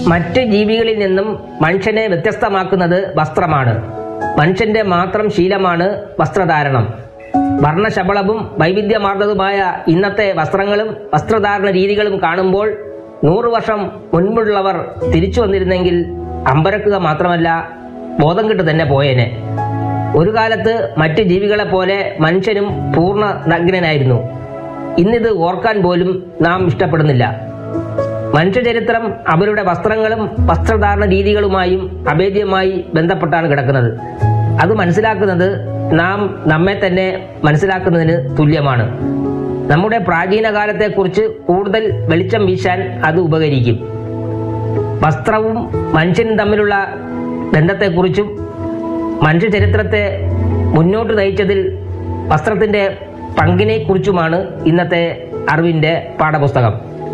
മറ്റ് ജീവികളിൽ നിന്നും മനുഷ്യനെ വ്യത്യസ്തമാക്കുന്നത് വസ്ത്രമാണ് മനുഷ്യന്റെ മാത്രം ശീലമാണ് വസ്ത്രധാരണം വർണ്ണശബളവും വൈവിധ്യമാർന്നതുമായ ഇന്നത്തെ വസ്ത്രങ്ങളും വസ്ത്രധാരണ രീതികളും കാണുമ്പോൾ നൂറു വർഷം മുൻപുള്ളവർ തിരിച്ചു വന്നിരുന്നെങ്കിൽ അമ്പരക്കുക മാത്രമല്ല ബോധം കിട്ടു തന്നെ പോയേനെ ഒരു കാലത്ത് മറ്റ് ജീവികളെ പോലെ മനുഷ്യനും പൂർണ്ണ നഗ്നനായിരുന്നു ഇന്നിത് ഓർക്കാൻ പോലും നാം ഇഷ്ടപ്പെടുന്നില്ല മനുഷ്യചരിത്രം അവരുടെ വസ്ത്രങ്ങളും വസ്ത്രധാരണ രീതികളുമായും അഭേദ്യമായി ബന്ധപ്പെട്ടാണ് കിടക്കുന്നത് അത് മനസ്സിലാക്കുന്നത് നാം നമ്മെ തന്നെ മനസ്സിലാക്കുന്നതിന് തുല്യമാണ് നമ്മുടെ പ്രാചീന കാലത്തെക്കുറിച്ച് കൂടുതൽ വെളിച്ചം വീശാൻ അത് ഉപകരിക്കും വസ്ത്രവും മനുഷ്യനും തമ്മിലുള്ള ബന്ധത്തെക്കുറിച്ചും മനുഷ്യ ചരിത്രത്തെ മുന്നോട്ട് നയിച്ചതിൽ വസ്ത്രത്തിന്റെ പങ്കിനെക്കുറിച്ചുമാണ് ഇന്നത്തെ അറിവിന്റെ പാഠപുസ്തകം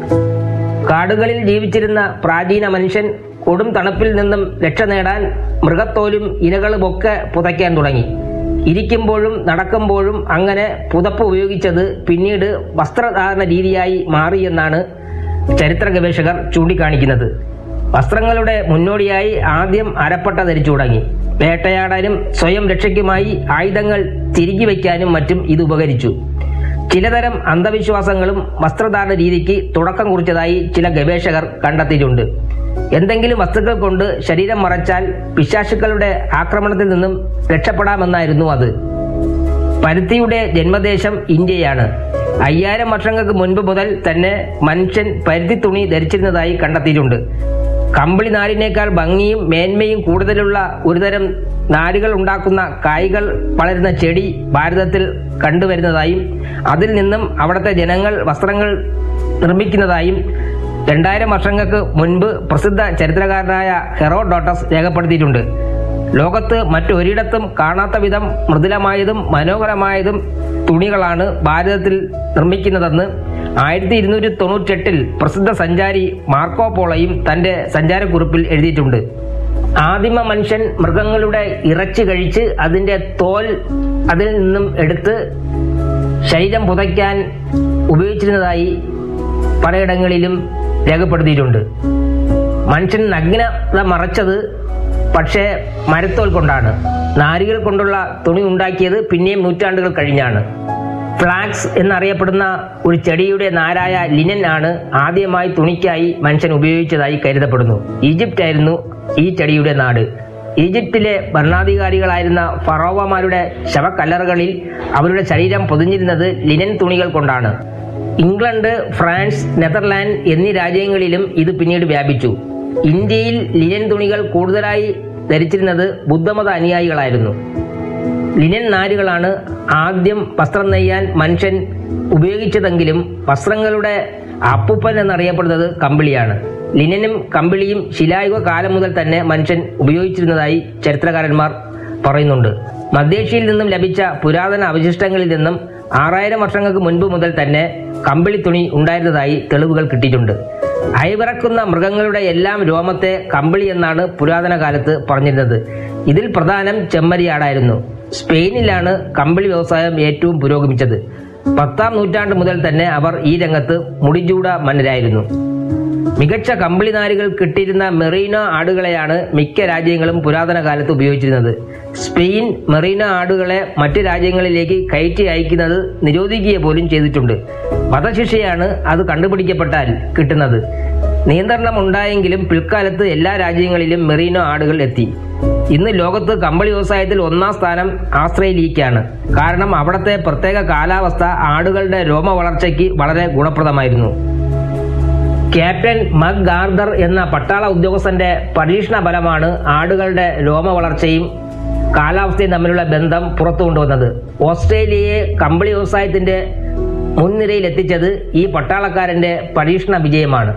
കാടുകളിൽ ജീവിച്ചിരുന്ന പ്രാചീന മനുഷ്യൻ കൊടും തണുപ്പിൽ നിന്നും രക്ഷ നേടാൻ മൃഗത്തോലും ഇലകളുമൊക്കെ പുതയ്ക്കാൻ തുടങ്ങി ഇരിക്കുമ്പോഴും നടക്കുമ്പോഴും അങ്ങനെ പുതപ്പ് ഉപയോഗിച്ചത് പിന്നീട് വസ്ത്രധാരണ രീതിയായി മാറിയെന്നാണ് ചരിത്ര ഗവേഷകർ ചൂണ്ടിക്കാണിക്കുന്നത് വസ്ത്രങ്ങളുടെ മുന്നോടിയായി ആദ്യം അരപ്പട്ട ധരിച്ചു തുടങ്ങി വേട്ടയാടാനും സ്വയം രക്ഷയ്ക്കുമായി ആയുധങ്ങൾ തിരികെ വയ്ക്കാനും മറ്റും ഇത് ഉപകരിച്ചു ചിലതരം അന്ധവിശ്വാസങ്ങളും വസ്ത്രധാരണ രീതിക്ക് തുടക്കം കുറിച്ചതായി ചില ഗവേഷകർ കണ്ടെത്തിയിട്ടുണ്ട് എന്തെങ്കിലും വസ്തുക്കൾ കൊണ്ട് ശരീരം മറച്ചാൽ പിശാശുക്കളുടെ ആക്രമണത്തിൽ നിന്നും രക്ഷപ്പെടാമെന്നായിരുന്നു അത് പരുത്തിയുടെ ജന്മദേശം ഇന്ത്യയാണ് അയ്യായിരം വർഷങ്ങൾക്ക് മുൻപ് മുതൽ തന്നെ മനുഷ്യൻ പരുത്തി തുണി ധരിച്ചിരുന്നതായി കണ്ടെത്തിയിട്ടുണ്ട് കമ്പിളി നാരിനേക്കാൾ ഭംഗിയും മേന്മയും കൂടുതലുള്ള ഒരുതരം നാരുകൾ ഉണ്ടാക്കുന്ന കായ്കൾ വളരുന്ന ചെടി ഭാരതത്തിൽ കണ്ടുവരുന്നതായും അതിൽ നിന്നും അവിടുത്തെ ജനങ്ങൾ വസ്ത്രങ്ങൾ നിർമ്മിക്കുന്നതായും രണ്ടായിരം വർഷങ്ങൾക്ക് മുൻപ് പ്രസിദ്ധ ചരിത്രകാരനായ ഹെറോഡോട്ടസ് രേഖപ്പെടുത്തിയിട്ടുണ്ട് ലോകത്ത് മറ്റൊരിടത്തും കാണാത്ത വിധം മൃദുലമായതും മനോഹരമായതും തുണികളാണ് ഭാരതത്തിൽ നിർമ്മിക്കുന്നതെന്ന് ആയിരത്തി ഇരുന്നൂറ്റി തൊണ്ണൂറ്റെട്ടിൽ പ്രസിദ്ധ സഞ്ചാരി മാർക്കോ പോളയും തന്റെ സഞ്ചാരക്കുറിപ്പിൽ എഴുതിയിട്ടുണ്ട് ആദിമ മനുഷ്യൻ മൃഗങ്ങളുടെ ഇറച്ചി കഴിച്ച് അതിന്റെ തോൽ അതിൽ നിന്നും എടുത്ത് ശരീരം പുതയ്ക്കാൻ ഉപയോഗിച്ചിരുന്നതായി പലയിടങ്ങളിലും രേഖപ്പെടുത്തിയിട്ടുണ്ട് മനുഷ്യൻ നഗ്നത മറച്ചത് പക്ഷേ മരത്തോൽ കൊണ്ടാണ് നാരുകൾ കൊണ്ടുള്ള തുണി ഉണ്ടാക്കിയത് പിന്നെയും നൂറ്റാണ്ടുകൾ കഴിഞ്ഞാണ് ഫ്ലാക്സ് എന്നറിയപ്പെടുന്ന ഒരു ചെടിയുടെ നാരായ ലിനൻ ആണ് ആദ്യമായി തുണിക്കായി മനുഷ്യൻ ഉപയോഗിച്ചതായി കരുതപ്പെടുന്നു ഈജിപ്റ്റ് ആയിരുന്നു ഈ ചെടിയുടെ നാട് ഈജിപ്തിലെ ഭരണാധികാരികളായിരുന്ന ഫറോവമാരുടെ ശവക്കല്ലറുകളിൽ അവരുടെ ശരീരം പൊതിഞ്ഞിരുന്നത് ലിനൻ തുണികൾ കൊണ്ടാണ് ഇംഗ്ലണ്ട് ഫ്രാൻസ് നെതർലാൻഡ് എന്നീ രാജ്യങ്ങളിലും ഇത് പിന്നീട് വ്യാപിച്ചു ഇന്ത്യയിൽ ലിനൻ തുണികൾ കൂടുതലായി ധരിച്ചിരുന്നത് ബുദ്ധമത അനുയായികളായിരുന്നു ലിനൻ നാരുകളാണ് ആദ്യം വസ്ത്രം നെയ്യാൻ മനുഷ്യൻ ഉപയോഗിച്ചതെങ്കിലും വസ്ത്രങ്ങളുടെ അപ്പുപ്പൻ എന്നറിയപ്പെടുന്നത് കമ്പിളിയാണ് ലിനനും കമ്പിളിയും ശിലായുഗ കാലം മുതൽ തന്നെ മനുഷ്യൻ ഉപയോഗിച്ചിരുന്നതായി ചരിത്രകാരന്മാർ പറയുന്നുണ്ട് മധ്യേഷ്യയിൽ നിന്നും ലഭിച്ച പുരാതന അവശിഷ്ടങ്ങളിൽ നിന്നും ആറായിരം വർഷങ്ങൾക്ക് മുൻപ് മുതൽ തന്നെ കമ്പിളി തുണി ഉണ്ടായിരുന്നതായി തെളിവുകൾ കിട്ടിയിട്ടുണ്ട് അയവിറക്കുന്ന മൃഗങ്ങളുടെ എല്ലാം രോമത്തെ കമ്പിളി എന്നാണ് പുരാതന കാലത്ത് പറഞ്ഞിരുന്നത് ഇതിൽ പ്രധാനം ചെമ്മരിയാടായിരുന്നു സ്പെയിനിലാണ് കമ്പിളി വ്യവസായം ഏറ്റവും പുരോഗമിച്ചത് പത്താം നൂറ്റാണ്ട് മുതൽ തന്നെ അവർ ഈ രംഗത്ത് മുടിചൂട മന്നരായിരുന്നു മികച്ച കമ്പിളി നാരുകൾ കിട്ടിയിരുന്ന മെറീനോ ആടുകളെയാണ് മിക്ക രാജ്യങ്ങളും പുരാതന കാലത്ത് ഉപയോഗിച്ചിരുന്നത് സ്പെയിൻ മെറീനോ ആടുകളെ മറ്റ് രാജ്യങ്ങളിലേക്ക് കയറ്റി അയക്കുന്നത് നിരോധിക്കുക പോലും ചെയ്തിട്ടുണ്ട് വധശിക്ഷയാണ് അത് കണ്ടുപിടിക്കപ്പെട്ടാൽ കിട്ടുന്നത് നിയന്ത്രണം ഉണ്ടായെങ്കിലും പിൽക്കാലത്ത് എല്ലാ രാജ്യങ്ങളിലും മെറീനോ ആടുകൾ എത്തി ഇന്ന് ലോകത്ത് കമ്പളി വ്യവസായത്തിൽ ഒന്നാം സ്ഥാനം ആസ്ട്രേലിയക്കാണ് കാരണം അവിടുത്തെ പ്രത്യേക കാലാവസ്ഥ ആടുകളുടെ രോമ വളർച്ചയ്ക്ക് വളരെ ഗുണപ്രദമായിരുന്നു ക്യാപ്റ്റൻ മഗ് ഗാർദർ എന്ന പട്ടാള ഉദ്യോഗസ്ഥന്റെ പരീക്ഷണ ഫലമാണ് ആടുകളുടെ രോമ വളർച്ചയും കാലാവസ്ഥയും തമ്മിലുള്ള ബന്ധം പുറത്തു കൊണ്ടുവന്നത് ഓസ്ട്രേലിയയെ കമ്പിളി വ്യവസായത്തിന്റെ മുൻനിരയിൽ എത്തിച്ചത് ഈ പട്ടാളക്കാരന്റെ പരീക്ഷണ വിജയമാണ്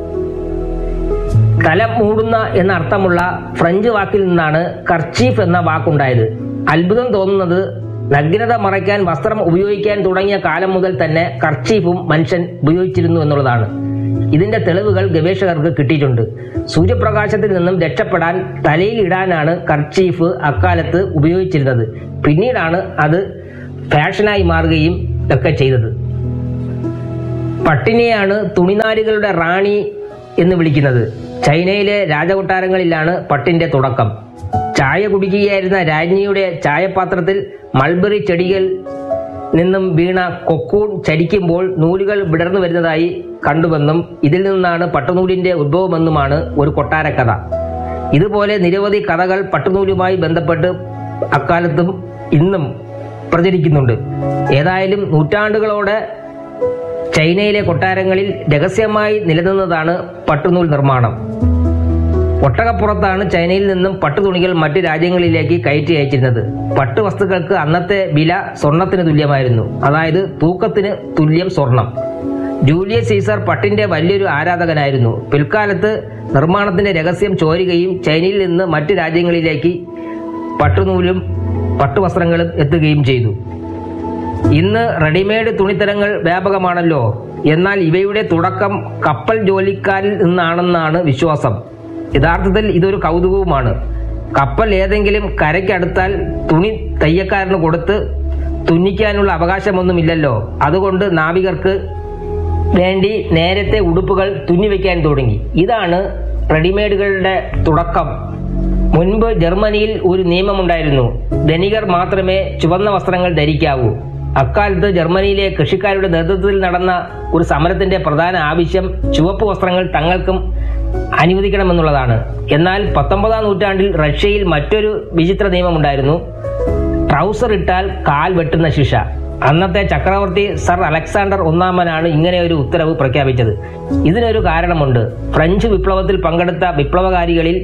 തല മൂടുന്ന എന്ന അർത്ഥമുള്ള ഫ്രഞ്ച് വാക്കിൽ നിന്നാണ് കർച്ചീഫ് എന്ന വാക്കുണ്ടായത് അത്ഭുതം തോന്നുന്നത് നഗ്നത മറയ്ക്കാൻ വസ്ത്രം ഉപയോഗിക്കാൻ തുടങ്ങിയ കാലം മുതൽ തന്നെ കർച്ചീഫും മനുഷ്യൻ ഉപയോഗിച്ചിരുന്നു എന്നുള്ളതാണ് ഇതിന്റെ തെളിവുകൾ ഗവേഷകർക്ക് കിട്ടിയിട്ടുണ്ട് സൂര്യപ്രകാശത്തിൽ നിന്നും രക്ഷപ്പെടാൻ തലയിൽ ഇടാനാണ് കർച്ചീഫ് അക്കാലത്ത് ഉപയോഗിച്ചിരുന്നത് പിന്നീടാണ് അത് ഫാഷനായി മാറുകയും ഒക്കെ ചെയ്തത് പട്ടിണിയാണ് തുണിനാരുകളുടെ റാണി എന്ന് വിളിക്കുന്നത് ചൈനയിലെ രാജകൊട്ടാരങ്ങളിലാണ് പട്ടിന്റെ തുടക്കം ചായ കുടിക്കുകയായിരുന്ന രാജ്ഞിയുടെ ചായപാത്രത്തിൽ മൾബറി ചെടികൾ നിന്നും വീണ കൊക്കൂൺ ചലിക്കുമ്പോൾ നൂലുകൾ വിടർന്നു വരുന്നതായി കണ്ടുവെന്നും ഇതിൽ നിന്നാണ് പട്ടുനൂലിന്റെ ഉദ്ഭവമെന്നുമാണ് ഒരു കൊട്ടാരക്കഥ ഇതുപോലെ നിരവധി കഥകൾ പട്ടുനൂലുമായി ബന്ധപ്പെട്ട് അക്കാലത്തും ഇന്നും പ്രചരിക്കുന്നുണ്ട് ഏതായാലും നൂറ്റാണ്ടുകളോടെ ചൈനയിലെ കൊട്ടാരങ്ങളിൽ രഹസ്യമായി നിലനിന്നതാണ് പട്ടുനൂൽ നിർമ്മാണം ഒട്ടകപ്പുറത്താണ് ചൈനയിൽ നിന്നും പട്ടുതുണികൾ മറ്റു രാജ്യങ്ങളിലേക്ക് കയറ്റി അയച്ചിരുന്നത് പട്ടു വസ്തുക്കൾക്ക് അന്നത്തെ വില സ്വർണത്തിന് തുല്യമായിരുന്നു അതായത് തൂക്കത്തിന് തുല്യം സ്വർണം ജൂലിയസ് സീസർ പട്ടിന്റെ വലിയൊരു ആരാധകനായിരുന്നു പിൽക്കാലത്ത് നിർമ്മാണത്തിന്റെ രഹസ്യം ചോരുകയും ചൈനയിൽ നിന്ന് മറ്റു രാജ്യങ്ങളിലേക്ക് പട്ടുനൂലും പട്ടുവസ്ത്രങ്ങളും എത്തുകയും ചെയ്തു ഇന്ന് റെഡിമെയ്ഡ് തുണിത്തരങ്ങൾ വ്യാപകമാണല്ലോ എന്നാൽ ഇവയുടെ തുടക്കം കപ്പൽ ജോലിക്കാരിൽ നിന്നാണെന്നാണ് വിശ്വാസം യഥാർത്ഥത്തിൽ ഇതൊരു കൗതുകവുമാണ് കപ്പൽ ഏതെങ്കിലും കരയ്ക്കടുത്താൽ തുണി തയ്യക്കാരന് കൊടുത്ത് തുന്നിക്കാനുള്ള അവകാശമൊന്നുമില്ലല്ലോ അതുകൊണ്ട് നാവികർക്ക് വേണ്ടി നേരത്തെ ഉടുപ്പുകൾ തുന്നിവെക്കാൻ തുടങ്ങി ഇതാണ് റെഡിമെയ്ഡുകളുടെ തുടക്കം മുൻപ് ജർമ്മനിയിൽ ഒരു നിയമമുണ്ടായിരുന്നു ധനികർ മാത്രമേ ചുവന്ന വസ്ത്രങ്ങൾ ധരിക്കാവൂ അക്കാലത്ത് ജർമ്മനിയിലെ കൃഷിക്കാരുടെ നേതൃത്വത്തിൽ നടന്ന ഒരു സമരത്തിന്റെ പ്രധാന ആവശ്യം ചുവപ്പ് വസ്ത്രങ്ങൾ തങ്ങൾക്കും അനുവദിക്കണമെന്നുള്ളതാണ് എന്നാൽ പത്തൊമ്പതാം നൂറ്റാണ്ടിൽ റഷ്യയിൽ മറ്റൊരു വിചിത്ര നിയമമുണ്ടായിരുന്നു ട്രൗസർ ഇട്ടാൽ കാൽ വെട്ടുന്ന ശിക്ഷ അന്നത്തെ ചക്രവർത്തി സർ അലക്സാണ്ടർ ഒന്നാമനാണ് ഇങ്ങനെ ഒരു ഉത്തരവ് പ്രഖ്യാപിച്ചത് ഇതിനൊരു കാരണമുണ്ട് ഫ്രഞ്ച് വിപ്ലവത്തിൽ പങ്കെടുത്ത വിപ്ലവകാരികളിൽ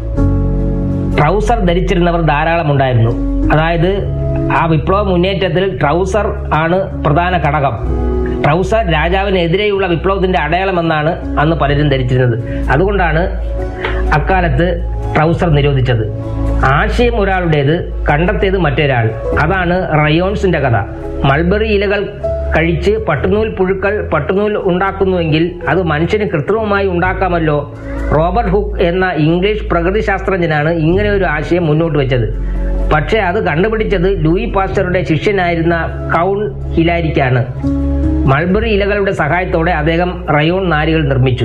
ട്രൗസർ ധരിച്ചിരുന്നവർ ധാരാളം ഉണ്ടായിരുന്നു അതായത് ആ വിപ്ലവ മുന്നേറ്റത്തിൽ ട്രൗസർ ആണ് പ്രധാന ഘടകം ട്രൗസർ രാജാവിനെതിരെയുള്ള വിപ്ലവത്തിന്റെ അടയാളമെന്നാണ് അന്ന് പലരും ധരിച്ചിരുന്നത് അതുകൊണ്ടാണ് അക്കാലത്ത് ട്രൗസർ നിരോധിച്ചത് ആശയം ഒരാളുടേത് കണ്ടെത്തിയത് മറ്റൊരാൾ അതാണ് റയോൺസിന്റെ കഥ മൾബറി ഇലകൾ കഴിച്ച് പട്ടുനൂൽ പുഴുക്കൾ പട്ടുനൂൽ ഉണ്ടാക്കുന്നുവെങ്കിൽ അത് മനുഷ്യന് കൃത്രിമമായി ഉണ്ടാക്കാമല്ലോ റോബർട്ട് ഹുക്ക് എന്ന ഇംഗ്ലീഷ് പ്രകൃതിശാസ്ത്രജ്ഞനാണ് ഇങ്ങനെ ഒരു ആശയം മുന്നോട്ട് വെച്ചത് പക്ഷേ അത് കണ്ടുപിടിച്ചത് ലൂയി പാസ്റ്ററുടെ ശിഷ്യനായിരുന്ന കൗൺ ഹിലാരിക്കാണ് മൾബറി ഇലകളുടെ സഹായത്തോടെ അദ്ദേഹം റയോൺ നാരുകൾ നിർമ്മിച്ചു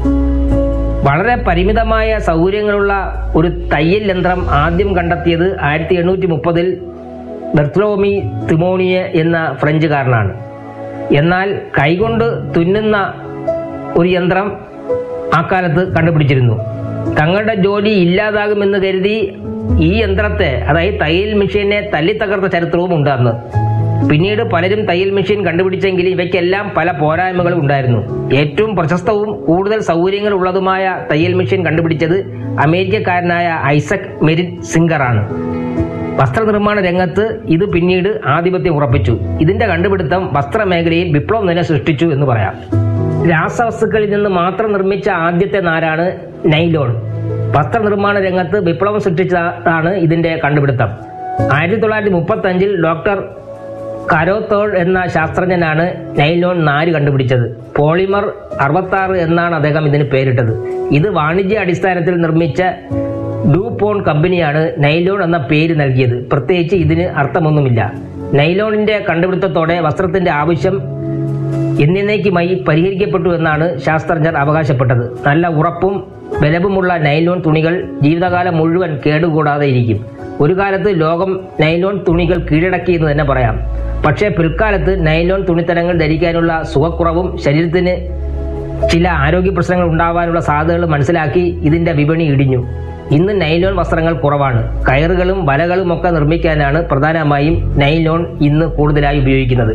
വളരെ പരിമിതമായ സൗകര്യങ്ങളുള്ള ഒരു തയ്യൽ യന്ത്രം ആദ്യം കണ്ടെത്തിയത് ആയിരത്തി എണ്ണൂറ്റി മുപ്പതിൽ ബെർത്തലോമി തിമോണിയ എന്ന ഫ്രഞ്ചുകാരനാണ് എന്നാൽ കൈകൊണ്ട് തുന്നുന്ന ഒരു യന്ത്രം അക്കാലത്ത് കണ്ടുപിടിച്ചിരുന്നു തങ്ങളുടെ ജോലി ഇല്ലാതാകുമെന്ന് കരുതി ഈ യന്ത്രത്തെ അതായത് തയ്യൽ മെഷീനെ തല്ലിത്തകർത്ത ചരിത്രവും ഉണ്ട് അന്ന് പിന്നീട് പലരും തയ്യൽ മെഷീൻ കണ്ടുപിടിച്ചെങ്കിൽ ഇവയ്ക്കെല്ലാം പല പോരായ്മകളും ഉണ്ടായിരുന്നു ഏറ്റവും പ്രശസ്തവും കൂടുതൽ സൗകര്യങ്ങൾ ഉള്ളതുമായ തയ്യൽ മെഷീൻ കണ്ടുപിടിച്ചത് അമേരിക്കക്കാരനായ ഐസക് മെരിറ്റ് സിംഗറാണ് വസ്ത്രനിർമ്മാണ രംഗത്ത് ഇത് പിന്നീട് ആധിപത്യം ഉറപ്പിച്ചു ഇതിന്റെ കണ്ടുപിടുത്തം വസ്ത്രമേഖലയിൽ വിപ്ലവം തന്നെ സൃഷ്ടിച്ചു എന്ന് പറയാം രാസവസ്തുക്കളിൽ നിന്ന് മാത്രം നിർമ്മിച്ച ആദ്യത്തെ നാരാണ് നൈലോൺ വസ്ത്രനിർമ്മാണ രംഗത്ത് വിപ്ലവം സൃഷ്ടിച്ചതാണ് ഇതിന്റെ കണ്ടുപിടുത്തം ആയിരത്തി തൊള്ളായിരത്തി മുപ്പത്തി അഞ്ചിൽ ഡോക്ടർ കരോത്തോൾ എന്ന ശാസ്ത്രജ്ഞനാണ് നൈലോൺ നാര് കണ്ടുപിടിച്ചത് പോളിമർ അറുപത്തി എന്നാണ് അദ്ദേഹം ഇതിന് പേരിട്ടത് ഇത് വാണിജ്യ അടിസ്ഥാനത്തിൽ നിർമ്മിച്ച ഡൂപോൺ കമ്പനിയാണ് നൈലോൺ എന്ന പേര് നൽകിയത് പ്രത്യേകിച്ച് ഇതിന് അർത്ഥമൊന്നുമില്ല നൈലോണിന്റെ കണ്ടുപിടുത്തത്തോടെ വസ്ത്രത്തിന്റെ ആവശ്യം എന്നേക്കുമായി പരിഹരിക്കപ്പെട്ടു എന്നാണ് ശാസ്ത്രജ്ഞർ അവകാശപ്പെട്ടത് നല്ല ഉറപ്പും ബലവുമുള്ള നൈലോൺ തുണികൾ ജീവിതകാലം മുഴുവൻ കേടുകൂടാതെ ഇരിക്കും ഒരു കാലത്ത് ലോകം നൈലോൺ തുണികൾ കീഴടക്കിയെന്ന് തന്നെ പറയാം പക്ഷേ പിൽക്കാലത്ത് നൈലോൺ തുണിത്തരങ്ങൾ ധരിക്കാനുള്ള സുഖക്കുറവും ശരീരത്തിന് ചില ആരോഗ്യ പ്രശ്നങ്ങൾ ഉണ്ടാവാനുള്ള സാധ്യതകൾ മനസ്സിലാക്കി ഇതിന്റെ വിപണി ഇടിഞ്ഞു ഇന്ന് നൈലോൺ വസ്ത്രങ്ങൾ കുറവാണ് കയറുകളും വലകളും ഒക്കെ നിർമ്മിക്കാനാണ് പ്രധാനമായും നൈലോൺ ഇന്ന് കൂടുതലായി ഉപയോഗിക്കുന്നത്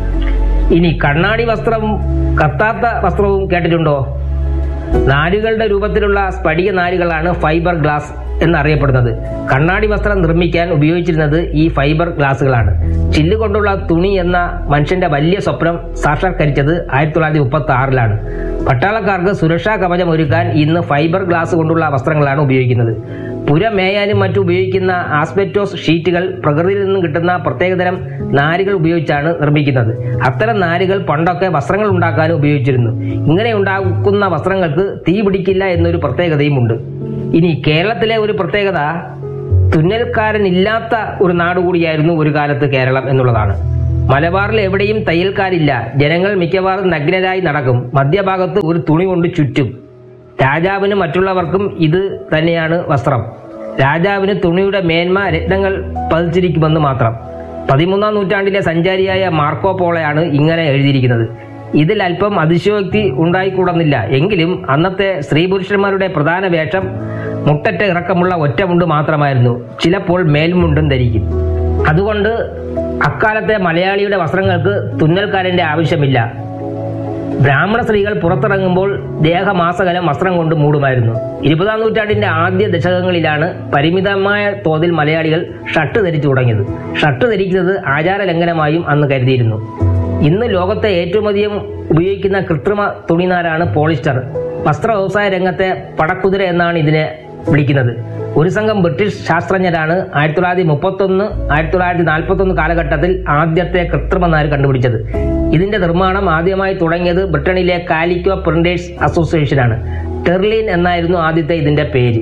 ഇനി കണ്ണാടി വസ്ത്രവും കത്താത്ത വസ്ത്രവും കേട്ടിട്ടുണ്ടോ നാരുകളുടെ രൂപത്തിലുള്ള സ്ഫടിക നാരുകളാണ് ഫൈബർ ഗ്ലാസ് എന്നറിയപ്പെടുന്നത് കണ്ണാടി വസ്ത്രം നിർമ്മിക്കാൻ ഉപയോഗിച്ചിരുന്നത് ഈ ഫൈബർ ഗ്ലാസുകളാണ് ചില്ലുകൊണ്ടുള്ള തുണി എന്ന മനുഷ്യന്റെ വലിയ സ്വപ്നം സാക്ഷാത്കരിച്ചത് ആയിരത്തി തൊള്ളായിരത്തി മുപ്പത്തി ആറിലാണ് പട്ടാളക്കാർക്ക് സുരക്ഷാ കവചം ഒരുക്കാൻ ഇന്ന് ഫൈബർ ഗ്ലാസ് കൊണ്ടുള്ള വസ്ത്രങ്ങളാണ് ഉപയോഗിക്കുന്നത് പുര മേയാനും മറ്റും ഉപയോഗിക്കുന്ന ആസ്ബെറ്റോസ് ഷീറ്റുകൾ പ്രകൃതിയിൽ നിന്നും കിട്ടുന്ന പ്രത്യേകതരം നാരുകൾ ഉപയോഗിച്ചാണ് നിർമ്മിക്കുന്നത് അത്തരം നാരുകൾ പണ്ടൊക്കെ വസ്ത്രങ്ങൾ ഉണ്ടാക്കാനും ഉപയോഗിച്ചിരുന്നു ഇങ്ങനെ ഉണ്ടാക്കുന്ന വസ്ത്രങ്ങൾക്ക് തീ പിടിക്കില്ല എന്നൊരു പ്രത്യേകതയുമുണ്ട് ഇനി കേരളത്തിലെ ഒരു പ്രത്യേകത തുന്നൽക്കാരനില്ലാത്ത ഒരു നാട് കൂടിയായിരുന്നു ഒരു കാലത്ത് കേരളം എന്നുള്ളതാണ് മലബാറിൽ എവിടെയും തയ്യൽക്കാരില്ല ജനങ്ങൾ മിക്കവാറും നഗ്നരായി നടക്കും മധ്യഭാഗത്ത് ഒരു തുണി കൊണ്ട് ചുറ്റും രാജാവിനും മറ്റുള്ളവർക്കും ഇത് തന്നെയാണ് വസ്ത്രം രാജാവിന് തുണിയുടെ മേന്മ രത്നങ്ങൾ പതിച്ചിരിക്കുമെന്ന് മാത്രം പതിമൂന്നാം നൂറ്റാണ്ടിലെ സഞ്ചാരിയായ മാർക്കോ പോളയാണ് ഇങ്ങനെ എഴുതിയിരിക്കുന്നത് ഇതിൽ അല്പം അതിശയോക്തി ഉണ്ടായിക്കൂടുന്നില്ല എങ്കിലും അന്നത്തെ സ്ത്രീ പുരുഷന്മാരുടെ പ്രധാന വേഷം മുട്ടറ്റ ഇറക്കമുള്ള ഒറ്റമുണ്ട് മാത്രമായിരുന്നു ചിലപ്പോൾ മേൽമുണ്ടും ധരിക്കും അതുകൊണ്ട് അക്കാലത്തെ മലയാളിയുടെ വസ്ത്രങ്ങൾക്ക് തുന്നൽക്കാരന്റെ ആവശ്യമില്ല ബ്രാഹ്മണ സ്ത്രീകൾ പുറത്തിറങ്ങുമ്പോൾ ദേഹമാസകലം വസ്ത്രം കൊണ്ട് മൂടുമായിരുന്നു ഇരുപതാം നൂറ്റാണ്ടിന്റെ ആദ്യ ദശകങ്ങളിലാണ് പരിമിതമായ തോതിൽ മലയാളികൾ ഷർട്ട് ധരിച്ചു തുടങ്ങിയത് ഷർട്ട് ധരിക്കുന്നത് ആചാര ലംഘനമായും അന്ന് കരുതിയിരുന്നു ഇന്ന് ലോകത്തെ ഏറ്റവും അധികം ഉപയോഗിക്കുന്ന കൃത്രിമ തുണിനാരാണ് പോളിസ്റ്റർ വസ്ത്ര വ്യവസായ രംഗത്തെ പടക്കുതിര എന്നാണ് ഇതിനെ വിളിക്കുന്നത് ഒരു സംഘം ബ്രിട്ടീഷ് ശാസ്ത്രജ്ഞരാണ് ആയിരത്തി തൊള്ളായിരത്തി മുപ്പത്തൊന്ന് ആയിരത്തി തൊള്ളായിരത്തി നാൽപ്പത്തി ഒന്ന് കാലഘട്ടത്തിൽ ആദ്യത്തെ കൃത്രിമ നാര് കണ്ടുപിടിച്ചത് ഇതിന്റെ നിർമ്മാണം ആദ്യമായി തുടങ്ങിയത് ബ്രിട്ടനിലെ കാലിക്കോ പ്രിന്റേഴ്സ് അസോസിയേഷനാണ് ടെർലിൻ എന്നായിരുന്നു ആദ്യത്തെ ഇതിന്റെ പേര്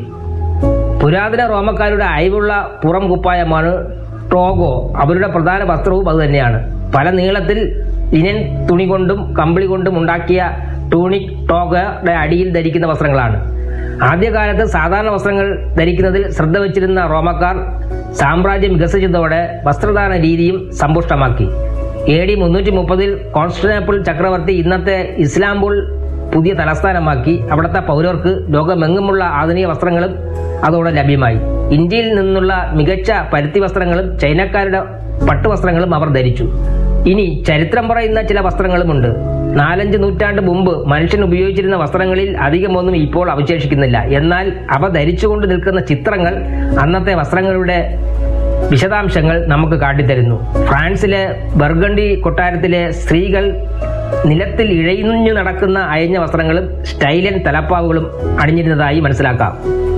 പുരാതന റോമക്കാരുടെ അയവുള്ള പുറം കുപ്പായമാണ് ടോഗോ അവരുടെ പ്രധാന വസ്ത്രവും അതുതന്നെയാണ് പല നീളത്തിൽ ലിനൻ തുണി കൊണ്ടും കമ്പിളി കൊണ്ടും ഉണ്ടാക്കിയ ടൂണിക് ടോഗയുടെ അടിയിൽ ധരിക്കുന്ന വസ്ത്രങ്ങളാണ് ആദ്യകാലത്ത് സാധാരണ വസ്ത്രങ്ങൾ ധരിക്കുന്നതിൽ ശ്രദ്ധ വച്ചിരുന്ന റോമക്കാർ സാമ്രാജ്യം വികസിച്ചതോടെ വസ്ത്രധാരണ രീതിയും സമ്പുഷ്ടമാക്കി എ ഡി മുന്നൂറ്റി മുപ്പതിൽ കോൺസ്റ്റന്റാപ്പിൾ ചക്രവർത്തി ഇന്നത്തെ ഇസ്ലാംബുൾ പുതിയ തലസ്ഥാനമാക്കി അവിടുത്തെ പൗരർക്ക് ലോകമെങ്ങുമുള്ള ആധുനിക വസ്ത്രങ്ങളും അതോടെ ലഭ്യമായി ഇന്ത്യയിൽ നിന്നുള്ള മികച്ച പരുത്തി വസ്ത്രങ്ങളും ചൈനക്കാരുടെ പട്ടുവസ്ത്രങ്ങളും അവർ ധരിച്ചു ഇനി ചരിത്രം പറയുന്ന ചില വസ്ത്രങ്ങളുമുണ്ട് നാലഞ്ച് നൂറ്റാണ്ട് മുമ്പ് മനുഷ്യൻ ഉപയോഗിച്ചിരുന്ന വസ്ത്രങ്ങളിൽ അധികമൊന്നും ഇപ്പോൾ അവശേഷിക്കുന്നില്ല എന്നാൽ അവ ധരിച്ചുകൊണ്ട് നിൽക്കുന്ന ചിത്രങ്ങൾ അന്നത്തെ വസ്ത്രങ്ങളുടെ വിശദാംശങ്ങൾ നമുക്ക് കാട്ടിത്തരുന്നു ഫ്രാൻസിലെ ബർഗണ്ടി കൊട്ടാരത്തിലെ സ്ത്രീകൾ നിലത്തിൽ ഇഴയുന്നു നടക്കുന്ന അയഞ്ഞ വസ്ത്രങ്ങളും സ്റ്റൈലൻ തലപ്പാവുകളും അണിഞ്ഞിരുന്നതായി മനസ്സിലാക്കാം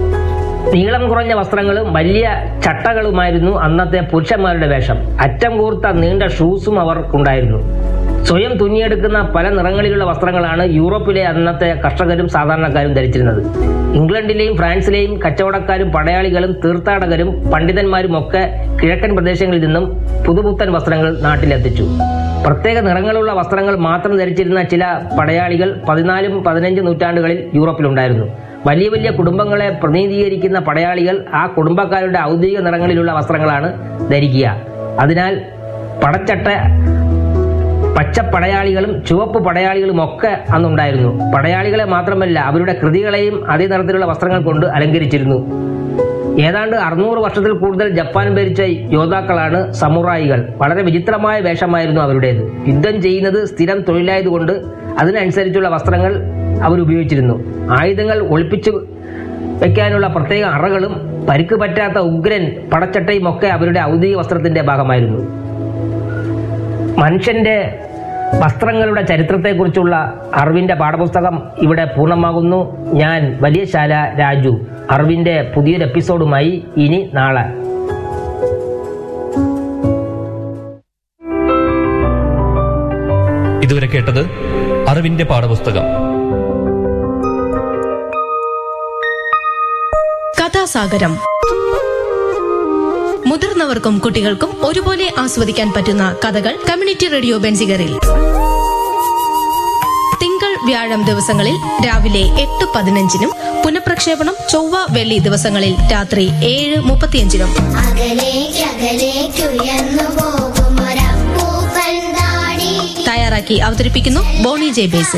നീളം കുറഞ്ഞ വസ്ത്രങ്ങളും വലിയ ചട്ടകളുമായിരുന്നു അന്നത്തെ പുരുഷന്മാരുടെ വേഷം അറ്റം കൂർത്ത നീണ്ട ഷൂസും അവർക്കുണ്ടായിരുന്നു സ്വയം തുന്നിയെടുക്കുന്ന പല നിറങ്ങളിലുള്ള വസ്ത്രങ്ങളാണ് യൂറോപ്പിലെ അന്നത്തെ കർഷകരും സാധാരണക്കാരും ധരിച്ചിരുന്നത് ഇംഗ്ലണ്ടിലെയും ഫ്രാൻസിലെയും കച്ചവടക്കാരും പടയാളികളും തീർത്ഥാടകരും പണ്ഡിതന്മാരും ഒക്കെ കിഴക്കൻ പ്രദേശങ്ങളിൽ നിന്നും പുതുപുത്തൻ വസ്ത്രങ്ങൾ നാട്ടിലെത്തിച്ചു പ്രത്യേക നിറങ്ങളുള്ള വസ്ത്രങ്ങൾ മാത്രം ധരിച്ചിരുന്ന ചില പടയാളികൾ പതിനാലും പതിനഞ്ച് നൂറ്റാണ്ടുകളിൽ യൂറോപ്പിലുണ്ടായിരുന്നു വലിയ വലിയ കുടുംബങ്ങളെ പ്രതിനിധീകരിക്കുന്ന പടയാളികൾ ആ കുടുംബക്കാരുടെ ഔദ്യോഗിക നിറങ്ങളിലുള്ള വസ്ത്രങ്ങളാണ് ധരിക്കുക അതിനാൽ പടച്ചട്ട പച്ച പടയാളികളും ചുവപ്പ് പടയാളികളും ഒക്കെ അന്നുണ്ടായിരുന്നു പടയാളികളെ മാത്രമല്ല അവരുടെ കൃതികളെയും അതേ നിറത്തിലുള്ള വസ്ത്രങ്ങൾ കൊണ്ട് അലങ്കരിച്ചിരുന്നു ഏതാണ്ട് അറുന്നൂറ് വർഷത്തിൽ കൂടുതൽ ജപ്പാൻ ഭരിച്ച യോദ്ധാക്കളാണ് സമുറായികൾ വളരെ വിചിത്രമായ വേഷമായിരുന്നു അവരുടേത് യുദ്ധം ചെയ്യുന്നത് സ്ഥിരം തൊഴിലായതുകൊണ്ട് അതിനനുസരിച്ചുള്ള വസ്ത്രങ്ങൾ അവർ ഉപയോഗിച്ചിരുന്നു ആയുധങ്ങൾ ഒളിപ്പിച്ചു വെക്കാനുള്ള പ്രത്യേക അറകളും പരിക്ക് പറ്റാത്ത ഉഗ്രൻ പടച്ചട്ടയും ഒക്കെ അവരുടെ ഔദ്യോഗിക വസ്ത്രത്തിന്റെ ഭാഗമായിരുന്നു മനുഷ്യന്റെ വസ്ത്രങ്ങളുടെ ചരിത്രത്തെക്കുറിച്ചുള്ള അറിവിന്റെ പാഠപുസ്തകം ഇവിടെ പൂർണ്ണമാകുന്നു ഞാൻ വലിയ ശാല രാജു അറിവിന്റെ പുതിയൊരു എപ്പിസോഡുമായി ഇനി നാളെ ഇതുവരെ കേട്ടത് അറിവിന്റെ പാഠപുസ്തകം കഥാസാഗരം മുതിർന്നവർക്കും കുട്ടികൾക്കും ഒരുപോലെ ആസ്വദിക്കാൻ പറ്റുന്ന കഥകൾ കമ്മ്യൂണിറ്റി റേഡിയോ ബെൻസിഗറിൽ തിങ്കൾ വ്യാഴം ദിവസങ്ങളിൽ രാവിലെ എട്ട് പതിനഞ്ചിനും പുനഃപ്രക്ഷേപണം ചൊവ്വ വെള്ളി ദിവസങ്ങളിൽ രാത്രി ഏഴ് മുപ്പത്തിയഞ്ചിനും അകലേക്കകലേക്കുയർന്നു പോകുമൊരപ്പൂപ്പൻ താടി തയ്യാറാക്കി അവതരിപ്പിക്കുന്നു ബോണി ജെ ബേസിൽ